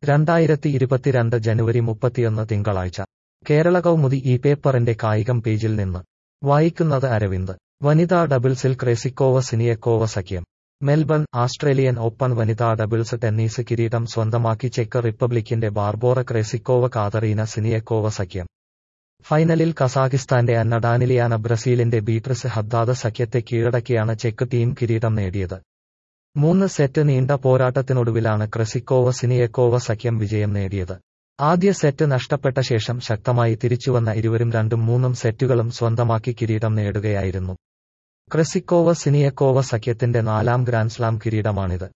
രണ്ടായിരത്തി ഇരുപത്തിരണ്ട് ജനുവരി മുപ്പത്തിയൊന്ന് തിങ്കളാഴ്ച കേരള കൗമുദി ഈ പേപ്പറിന്റെ കായികം പേജിൽ നിന്ന് വായിക്കുന്നത് അരവിന്ദ് വനിതാ ഡബിൾസിൽ ക്രെസിക്കോവ സിനിയക്കോവ സഖ്യം മെൽബൺ ആസ്ട്രേലിയൻ ഓപ്പൺ വനിതാ ഡബിൾസ് ടെന്നീസ് കിരീടം സ്വന്തമാക്കി ചെക്ക് റിപ്പബ്ലിക്കിന്റെ ബാർബോറ ക്രെസിക്കോവ കാതറീന സിനിയക്കോവ സഖ്യം ഫൈനലിൽ കസാഖിസ്ഥാന്റെ അന്ന ഡാനിലിയാന ബ്രസീലിന്റെ ബീട്രിസ് ഹദ്ദാദ് സഖ്യത്തെ കീഴടക്കിയാണ് ചെക്ക് ടീം കിരീടം നേടിയത് മൂന്ന് സെറ്റ് നീണ്ട പോരാട്ടത്തിനൊടുവിലാണ് ക്രെസിക്കോവ സിനിയക്കോവ സഖ്യം വിജയം നേടിയത് ആദ്യ സെറ്റ് നഷ്ടപ്പെട്ട ശേഷം ശക്തമായി തിരിച്ചുവന്ന ഇരുവരും രണ്ടും മൂന്നും സെറ്റുകളും സ്വന്തമാക്കി കിരീടം നേടുകയായിരുന്നു ക്രെസിക്കോവ സിനിയക്കോവ സഖ്യത്തിന്റെ നാലാം ഗ്രാൻഡ്സ്ലാം കിരീടമാണിത്